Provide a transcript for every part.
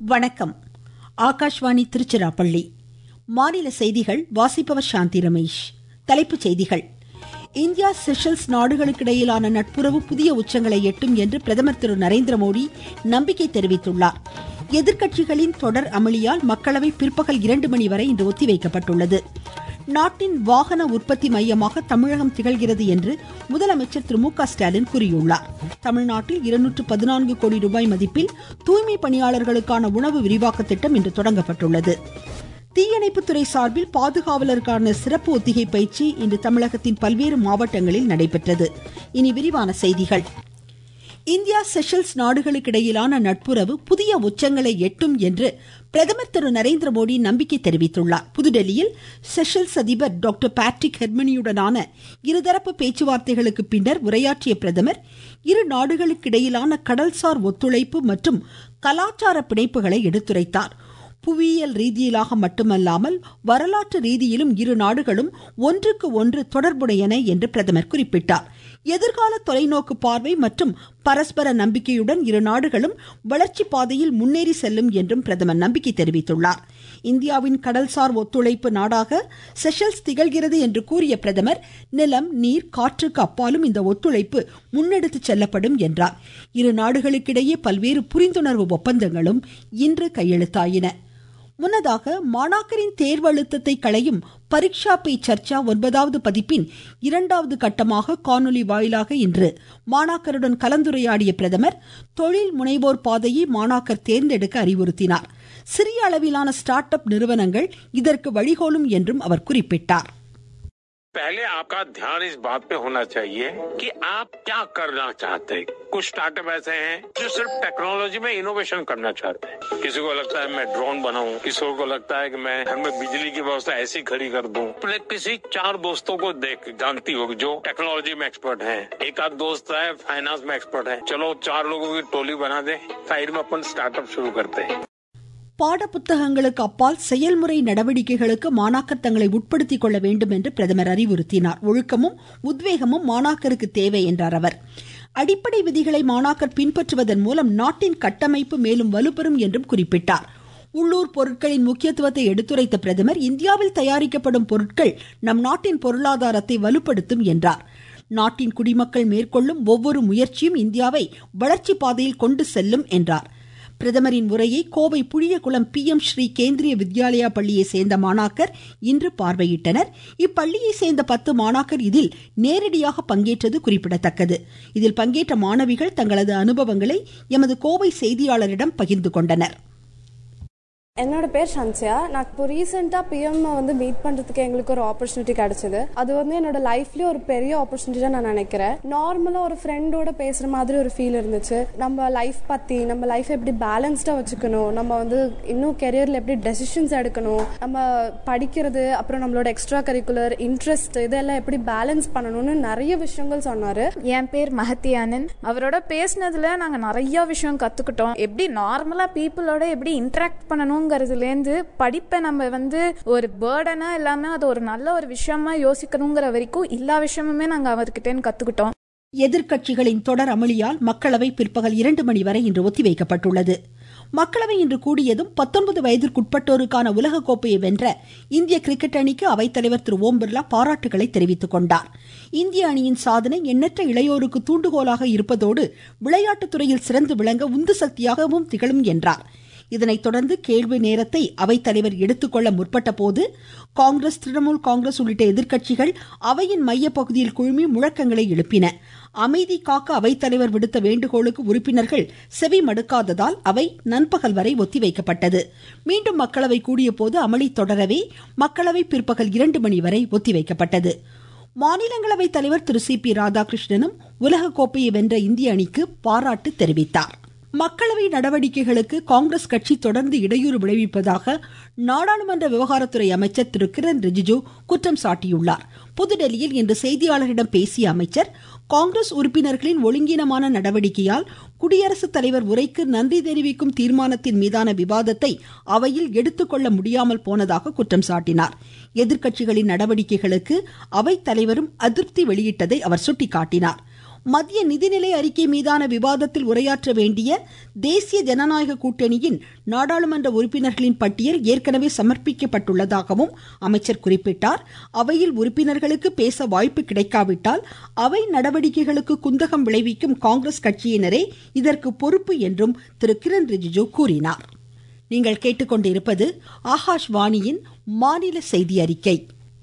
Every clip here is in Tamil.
வணக்கம் ஆகாஷ்வாணி திருச்சிராப்பள்ளி மாநில செய்திகள் வாசிப்பவர் சாந்தி ரமேஷ் தலைப்புச் செய்திகள் இந்தியா செஷல்ஸ் நாடுகளுக்கிடையிலான நட்புறவு புதிய உச்சங்களை எட்டும் என்று பிரதமர் திரு நரேந்திர மோடி நம்பிக்கை தெரிவித்துள்ளார் எதிர்க்கட்சிகளின் தொடர் அமளியால் மக்களவை பிற்பகல் இரண்டு மணி வரை இன்று ஒத்திவைக்கப்பட்டுள்ளது நாட்டின் வாகன உற்பத்தி மையமாக தமிழகம் திகழ்கிறது என்று முதலமைச்சர் திரு மு க ஸ்டாலின் கூறியுள்ளார் தமிழ்நாட்டில் இருநூற்று பதினான்கு கோடி ரூபாய் மதிப்பில் தூய்மை பணியாளர்களுக்கான உணவு விரிவாக்க திட்டம் இன்று தொடங்கப்பட்டுள்ளது தீயணைப்புத்துறை சார்பில் பாதுகாவலருக்கான சிறப்பு ஒத்திகை பயிற்சி இன்று தமிழகத்தின் பல்வேறு மாவட்டங்களில் நடைபெற்றது இனி விரிவான செய்திகள் இந்தியா செஷல்ஸ் நாடுகளுக்கிடையிலான நட்புறவு புதிய உச்சங்களை எட்டும் என்று பிரதமர் திரு நரேந்திர மோடி நம்பிக்கை தெரிவித்துள்ளார் புதுடெல்லியில் செஷல்ஸ் அதிபர் டாக்டர் பேட்ரிக் ஹெர்மனியுடனான இருதரப்பு பேச்சுவார்த்தைகளுக்கு பின்னர் உரையாற்றிய பிரதமர் இரு நாடுகளுக்கிடையிலான கடல்சார் ஒத்துழைப்பு மற்றும் கலாச்சார பிணைப்புகளை எடுத்துரைத்தார் புவியியல் ரீதியிலாக மட்டுமல்லாமல் வரலாற்று ரீதியிலும் இரு நாடுகளும் ஒன்றுக்கு ஒன்று தொடர்புடையன என்று பிரதமர் குறிப்பிட்டார் எதிர்கால தொலைநோக்கு பார்வை மற்றும் பரஸ்பர நம்பிக்கையுடன் இரு நாடுகளும் வளர்ச்சி பாதையில் முன்னேறி செல்லும் என்றும் பிரதமர் நம்பிக்கை தெரிவித்துள்ளார் இந்தியாவின் கடல்சார் ஒத்துழைப்பு நாடாக செஷல்ஸ் திகழ்கிறது என்று கூறிய பிரதமர் நிலம் நீர் காற்றுக்கு அப்பாலும் இந்த ஒத்துழைப்பு முன்னெடுத்து செல்லப்படும் என்றார் இரு நாடுகளுக்கிடையே பல்வேறு புரிந்துணர்வு ஒப்பந்தங்களும் இன்று கையெழுத்தாயின முன்னதாக மாணாக்கரின் தேர்வு அழுத்தத்தை களையும் பரீட்சா பே சர்ச்சா ஒன்பதாவது பதிப்பின் இரண்டாவது கட்டமாக காணொலி வாயிலாக இன்று மாணாக்கருடன் கலந்துரையாடிய பிரதமர் தொழில் முனைவோர் பாதையை மாணாக்கர் தேர்ந்தெடுக்க அறிவுறுத்தினார் சிறிய அளவிலான ஸ்டார்ட் அப் நிறுவனங்கள் இதற்கு வழிகோலும் என்றும் அவர் குறிப்பிட்டார் पहले आपका ध्यान इस बात पे होना चाहिए कि आप क्या करना चाहते हैं कुछ स्टार्टअप ऐसे हैं जो सिर्फ टेक्नोलॉजी में इनोवेशन करना चाहते हैं किसी को लगता है मैं ड्रोन बनाऊं किसी को लगता है कि मैं घर में बिजली की व्यवस्था ऐसी खड़ी कर दूं अपने किसी चार दोस्तों को देख जानती हो जो टेक्नोलॉजी में एक्सपर्ट हैं एक आध दोस्त है फाइनेंस में एक्सपर्ट है चलो चार लोगों की टोली बना दे साइड में अपन स्टार्टअप शुरू करते हैं பாட புத்தகங்களுக்கு அப்பால் செயல்முறை நடவடிக்கைகளுக்கு மாணாக்கர் தங்களை உட்படுத்திக் கொள்ள வேண்டும் என்று பிரதமர் அறிவுறுத்தினார் ஒழுக்கமும் உத்வேகமும் மாணாக்கருக்கு தேவை என்றார் அவர் அடிப்படை விதிகளை மாணாக்கர் பின்பற்றுவதன் மூலம் நாட்டின் கட்டமைப்பு மேலும் வலுப்பெறும் என்றும் குறிப்பிட்டார் உள்ளூர் பொருட்களின் முக்கியத்துவத்தை எடுத்துரைத்த பிரதமர் இந்தியாவில் தயாரிக்கப்படும் பொருட்கள் நம் நாட்டின் பொருளாதாரத்தை வலுப்படுத்தும் என்றார் நாட்டின் குடிமக்கள் மேற்கொள்ளும் ஒவ்வொரு முயற்சியும் இந்தியாவை வளர்ச்சி பாதையில் கொண்டு செல்லும் என்றார் பிரதமரின் உரையை கோவை புளியகுளம் பி எம் ஸ்ரீ கேந்திரிய வித்யாலயா பள்ளியை சேர்ந்த மாணாக்கர் இன்று பார்வையிட்டனர் இப்பள்ளியை சேர்ந்த பத்து மாணாக்கர் இதில் நேரடியாக பங்கேற்றது குறிப்பிடத்தக்கது இதில் பங்கேற்ற மாணவிகள் தங்களது அனுபவங்களை எமது கோவை செய்தியாளரிடம் பகிர்ந்து கொண்டனர் என்னோட பேர் சன்சியா நான் இப்போ ரீசெண்டாக பிஎம் வந்து மீட் பண்ணுறதுக்கு எங்களுக்கு ஒரு ஆப்பர்ச்சுனிட்டி கிடைச்சது அது வந்து என்னோட லைஃப்லேயே ஒரு பெரிய ஆப்பர்ச்சுனிட்டியாக நான் நினைக்கிறேன் நார்மலாக ஒரு ஃப்ரெண்டோட பேசுகிற மாதிரி ஒரு ஃபீல் இருந்துச்சு நம்ம லைஃப் பற்றி நம்ம லைஃப் எப்படி பேலன்ஸ்டாக வச்சுக்கணும் நம்ம வந்து இன்னும் கெரியரில் எப்படி டெசிஷன்ஸ் எடுக்கணும் நம்ம படிக்கிறது அப்புறம் நம்மளோட எக்ஸ்ட்ரா கரிக்குலர் இன்ட்ரெஸ்ட் இதெல்லாம் எப்படி பேலன்ஸ் பண்ணணும்னு நிறைய விஷயங்கள் சொன்னார் என் பேர் மஹத்தி ஆனந்த் அவரோட பேசினதுல நாங்கள் நிறைய விஷயம் கற்றுக்கிட்டோம் எப்படி நார்மலாக பீப்புளோட எப்படி இன்ட்ராக்ட் பண்ணணும் ங்கிறதுலேருந்து படிப்பை நம்ம வந்து ஒரு பேர்டனா இல்லாம அது ஒரு நல்ல ஒரு விஷயமா யோசிக்கணுங்கிற வரைக்கும் எல்லா விஷயமுமே நாங்க அவர்கிட்ட கத்துக்கிட்டோம் எதிர்க்கட்சிகளின் தொடர் அமளியால் மக்களவை பிற்பகல் இரண்டு மணி வரை இன்று ஒத்திவைக்கப்பட்டுள்ளது மக்களவை இன்று கூடியதும் பத்தொன்பது வயதிற்குட்பட்டோருக்கான உலகக்கோப்பையை வென்ற இந்திய கிரிக்கெட் அணிக்கு அவைத்தலைவர் திரு ஓம் பிர்லா பாராட்டுகளை தெரிவித்துக் கொண்டார் இந்திய அணியின் சாதனை எண்ணற்ற இளையோருக்கு தூண்டுகோலாக இருப்பதோடு விளையாட்டுத் துறையில் சிறந்து விளங்க உந்து சக்தியாகவும் திகழும் என்றார் இதனைத் தொடர்ந்து கேள்வி நேரத்தை அவைத்தலைவர் எடுத்துக்கொள்ள முற்பட்ட போது காங்கிரஸ் திரிணாமுல் காங்கிரஸ் உள்ளிட்ட எதிர்க்கட்சிகள் அவையின் மையப்பகுதியில் குழுமி முழக்கங்களை எழுப்பின அமைதி காக்க அவைத்தலைவர் விடுத்த வேண்டுகோளுக்கு உறுப்பினர்கள் செவி மடுக்காததால் அவை நண்பகல் வரை ஒத்திவைக்கப்பட்டது மீண்டும் மக்களவை கூடிய போது அமளி தொடரவே மக்களவை பிற்பகல் இரண்டு மணி வரை ஒத்திவைக்கப்பட்டது மாநிலங்களவை தலைவர் திரு சி பி ராதாகிருஷ்ணனும் உலகக்கோப்பையை வென்ற இந்திய அணிக்கு பாராட்டு தெரிவித்தார் மக்களவை நடவடிக்கைகளுக்கு காங்கிரஸ் கட்சி தொடர்ந்து இடையூறு விளைவிப்பதாக நாடாளுமன்ற விவகாரத்துறை அமைச்சர் திரு கிரண் ரிஜிஜு குற்றம் சாட்டியுள்ளார் புதுடெல்லியில் இன்று செய்தியாளர்களிடம் பேசிய அமைச்சர் காங்கிரஸ் உறுப்பினர்களின் ஒழுங்கீனமான நடவடிக்கையால் குடியரசுத் தலைவர் உரைக்கு நன்றி தெரிவிக்கும் தீர்மானத்தின் மீதான விவாதத்தை அவையில் எடுத்துக்கொள்ள முடியாமல் போனதாக குற்றம் சாட்டினார் எதிர்க்கட்சிகளின் நடவடிக்கைகளுக்கு அவைத் தலைவரும் அதிருப்தி வெளியிட்டதை அவர் சுட்டிக்காட்டினார் மத்திய நிதிநிலை அறிக்கை மீதான விவாதத்தில் உரையாற்ற வேண்டிய தேசிய ஜனநாயக கூட்டணியின் நாடாளுமன்ற உறுப்பினர்களின் பட்டியல் ஏற்கனவே சமர்ப்பிக்கப்பட்டுள்ளதாகவும் அமைச்சர் குறிப்பிட்டார் அவையில் உறுப்பினர்களுக்கு பேச வாய்ப்பு கிடைக்காவிட்டால் அவை நடவடிக்கைகளுக்கு குந்தகம் விளைவிக்கும் காங்கிரஸ் கட்சியினரே இதற்கு பொறுப்பு என்றும் திரு கிரண் ரிஜிஜு கூறினார் நீங்கள் கேட்டுக்கொண்டிருப்பது ஆகாஷ்வாணியின் மாநில செய்தி அறிக்கை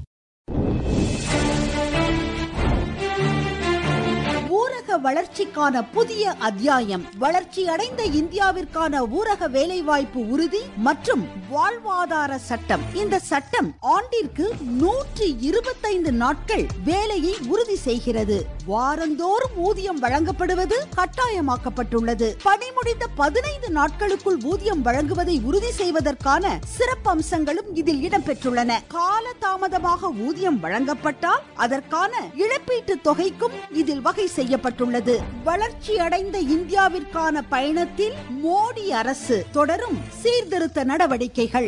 ஊரக வளர்ச்சிக்கான புதிய அத்தியாயம் வளர்ச்சி அடைந்த இந்தியாவிற்கான ஊரக வேலைவாய்ப்பு உறுதி மற்றும் வாழ்வாதார சட்டம் இந்த சட்டம் ஆண்டிற்கு நூற்றி இருபத்தைந்து நாட்கள் வேலையை உறுதி செய்கிறது வாரந்தோறும் ஊதியம் வழங்கப்படுவது கட்டாயமாக்கப்பட்டுள்ளது பணி முடிந்த பதினைந்து நாட்களுக்குள் ஊதியம் வழங்குவதை உறுதி செய்வதற்கான சிறப்பு அம்சங்களும் இதில் இடம்பெற்றுள்ளன கால தாமதமாக ஊதியம் வழங்கப்பட்டால் அதற்கான இழப்பீட்டு தொகைக்கும் இதில் வகை செய்யப்பட்டுள்ளது வளர்ச்சி அடைந்த இந்தியாவிற்கான பயணத்தில் மோடி அரசு தொடரும் சீர்திருத்த நடவடிக்கைகள்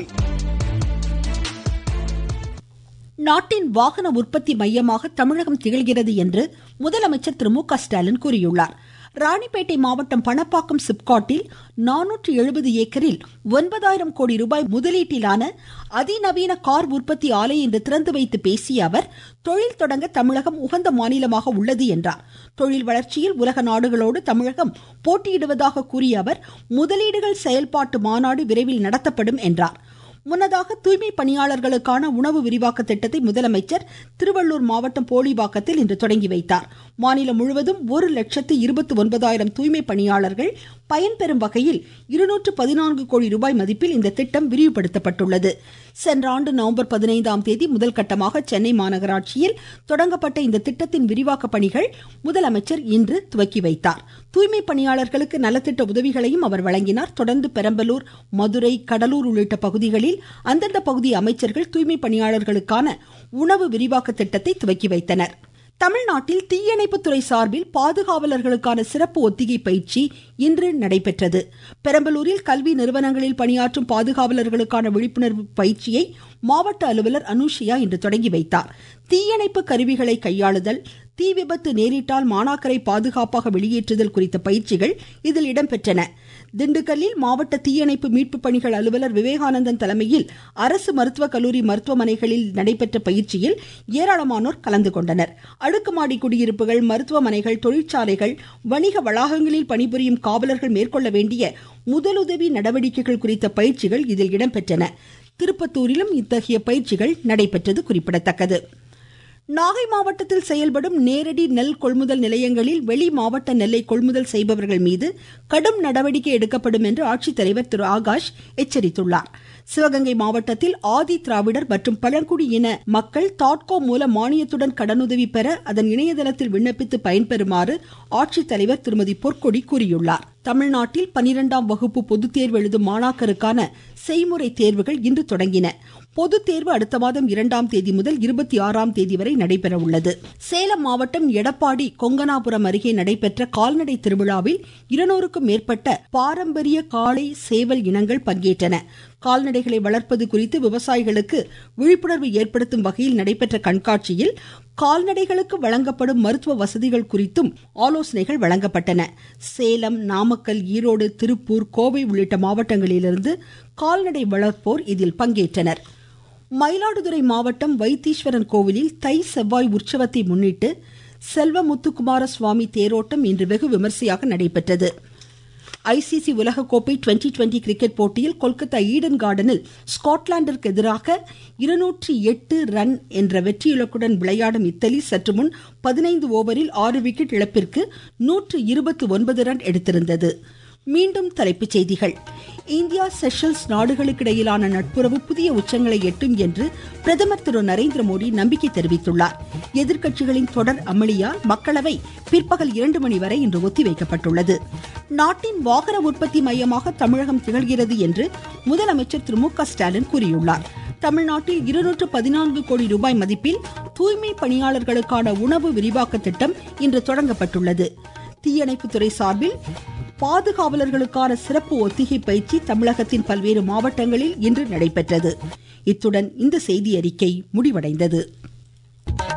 நாட்டின் வாகன உற்பத்தி மையமாக தமிழகம் திகழ்கிறது என்று முதலமைச்சர் திரு மு க ஸ்டாலின் கூறியுள்ளார் ராணிப்பேட்டை மாவட்டம் பணப்பாக்கம் சிப்காட்டில் நானூற்று எழுபது ஏக்கரில் ஒன்பதாயிரம் கோடி ரூபாய் முதலீட்டிலான அதிநவீன கார் உற்பத்தி ஆலை இன்று திறந்து வைத்து பேசிய அவர் தொழில் தொடங்க தமிழகம் உகந்த மாநிலமாக உள்ளது என்றார் தொழில் வளர்ச்சியில் உலக நாடுகளோடு தமிழகம் போட்டியிடுவதாக கூறிய அவர் முதலீடுகள் செயல்பாட்டு மாநாடு விரைவில் நடத்தப்படும் என்றார் முன்னதாக தூய்மை பணியாளர்களுக்கான உணவு விரிவாக்க திட்டத்தை முதலமைச்சர் திருவள்ளூர் மாவட்டம் போலிபாக்கத்தில் இன்று தொடங்கி வைத்தார் மாநிலம் முழுவதும் ஒரு லட்சத்து இருபத்தி ஒன்பதாயிரம் தூய்மை பணியாளர்கள் பயன்பெறும் வகையில் இருநூற்று பதினான்கு கோடி ரூபாய் மதிப்பில் இந்த திட்டம் விரிவுபடுத்தப்பட்டுள்ளது சென்ற ஆண்டு நவம்பர் பதினைந்தாம் தேதி முதல் கட்டமாக சென்னை மாநகராட்சியில் தொடங்கப்பட்ட இந்த திட்டத்தின் விரிவாக்க பணிகள் முதலமைச்சர் இன்று துவக்கி வைத்தார் தூய்மை பணியாளர்களுக்கு நலத்திட்ட உதவிகளையும் அவர் வழங்கினார் தொடர்ந்து பெரம்பலூர் மதுரை கடலூர் உள்ளிட்ட பகுதிகளில் அந்தந்த பகுதி அமைச்சர்கள் தூய்மை பணியாளர்களுக்கான உணவு விரிவாக்க திட்டத்தை துவக்கி வைத்தனர் தமிழ்நாட்டில் தீயணைப்புத்துறை சார்பில் பாதுகாவலர்களுக்கான சிறப்பு ஒத்திகை பயிற்சி இன்று நடைபெற்றது பெரம்பலூரில் கல்வி நிறுவனங்களில் பணியாற்றும் பாதுகாவலர்களுக்கான விழிப்புணர்வு பயிற்சியை மாவட்ட அலுவலர் அனுஷியா இன்று தொடங்கி வைத்தார் தீயணைப்பு கருவிகளை கையாளுதல் தீ விபத்து நேரிட்டால் மாணாக்கரை பாதுகாப்பாக வெளியேற்றுதல் குறித்த பயிற்சிகள் இதில் இடம்பெற்றன திண்டுக்கல்லில் மாவட்ட தீயணைப்பு மீட்பு பணிகள் அலுவலர் விவேகானந்தன் தலைமையில் அரசு மருத்துவக் கல்லூரி மருத்துவமனைகளில் நடைபெற்ற பயிற்சியில் ஏராளமானோர் கலந்து கொண்டனர் அடுக்குமாடி குடியிருப்புகள் மருத்துவமனைகள் தொழிற்சாலைகள் வணிக வளாகங்களில் பணிபுரியும் காவலர்கள் மேற்கொள்ள வேண்டிய முதலுதவி நடவடிக்கைகள் குறித்த பயிற்சிகள் இதில் இடம்பெற்றன திருப்பத்தூரிலும் இத்தகைய பயிற்சிகள் நடைபெற்றது குறிப்பிடத்தக்கது நாகை மாவட்டத்தில் செயல்படும் நேரடி நெல் கொள்முதல் நிலையங்களில் வெளி மாவட்ட நெல்லை கொள்முதல் செய்பவர்கள் மீது கடும் நடவடிக்கை எடுக்கப்படும் என்று ஆட்சித்தலைவர் திரு ஆகாஷ் எச்சரித்துள்ளார் சிவகங்கை மாவட்டத்தில் ஆதி திராவிடர் மற்றும் பழங்குடி இன மக்கள் தாட்கோ மூலம் மானியத்துடன் கடனுதவி பெற அதன் இணையதளத்தில் விண்ணப்பித்து பயன்பெறுமாறு ஆட்சித்தலைவர் திருமதி பொற்கொடி கூறியுள்ளார் தமிழ்நாட்டில் பனிரெண்டாம் வகுப்பு பொதுத் தேர்வு எழுதும் மாணாக்கருக்கான செய்முறை தேர்வுகள் இன்று தொடங்கின பொதுத் தேர்வு அடுத்த மாதம் இரண்டாம் தேதி முதல் இருபத்தி ஆறாம் தேதி வரை நடைபெற உள்ளது சேலம் மாவட்டம் எடப்பாடி கொங்கனாபுரம் அருகே நடைபெற்ற கால்நடை திருவிழாவில் இருநூறுக்கும் மேற்பட்ட பாரம்பரிய காளை சேவல் இனங்கள் பங்கேற்றன கால்நடைகளை வளர்ப்பது குறித்து விவசாயிகளுக்கு விழிப்புணர்வு ஏற்படுத்தும் வகையில் நடைபெற்ற கண்காட்சியில் கால்நடைகளுக்கு வழங்கப்படும் மருத்துவ வசதிகள் குறித்தும் ஆலோசனைகள் வழங்கப்பட்டன சேலம் நாமக்கல் ஈரோடு திருப்பூர் கோவை உள்ளிட்ட மாவட்டங்களிலிருந்து கால்நடை வளர்ப்போர் இதில் பங்கேற்றனர் மயிலாடுதுறை மாவட்டம் வைத்தீஸ்வரன் கோவிலில் தை செவ்வாய் உற்சவத்தை முன்னிட்டு செல்வமுத்துக்குமார சுவாமி தேரோட்டம் இன்று வெகு விமர்சையாக நடைபெற்றது ஐசிசி உலகக்கோப்பை டுவெண்டி டுவெண்டி கிரிக்கெட் போட்டியில் கொல்கத்தா ஈடன் கார்டனில் ஸ்காட்லாந்திற்கு எதிராக இருநூற்றி எட்டு ரன் என்ற வெற்றி இலக்குடன் விளையாடும் இத்தலி சற்று முன் பதினைந்து ஓவரில் ஆறு விக்கெட் இழப்பிற்கு நூற்று இருபத்தி ஒன்பது ரன் எடுத்திருந்தது மீண்டும் தலைப்புச் செய்திகள் இந்தியா செஷல்ஸ் நாடுகளுக்கிடையிலான நட்புறவு புதிய உச்சங்களை எட்டும் என்று பிரதமர் திரு நரேந்திர மோடி நம்பிக்கை தெரிவித்துள்ளார் எதிர்க்கட்சிகளின் தொடர் அமளியால் மக்களவை பிற்பகல் இரண்டு மணி வரை இன்று ஒத்திவைக்கப்பட்டுள்ளது நாட்டின் வாகன உற்பத்தி மையமாக தமிழகம் திகழ்கிறது என்று முதலமைச்சர் திரு மு க ஸ்டாலின் கூறியுள்ளார் தமிழ்நாட்டில் இருநூற்று பதினான்கு கோடி ரூபாய் மதிப்பில் தூய்மை பணியாளர்களுக்கான உணவு விரிவாக்க திட்டம் இன்று தொடங்கப்பட்டுள்ளது தீயணைப்புத்துறை சார்பில் பாதுகாவலர்களுக்கான சிறப்பு ஒத்திகை பயிற்சி தமிழகத்தின் பல்வேறு மாவட்டங்களில் இன்று நடைபெற்றது இத்துடன் இந்த செய்தி அறிக்கை முடிவடைந்தது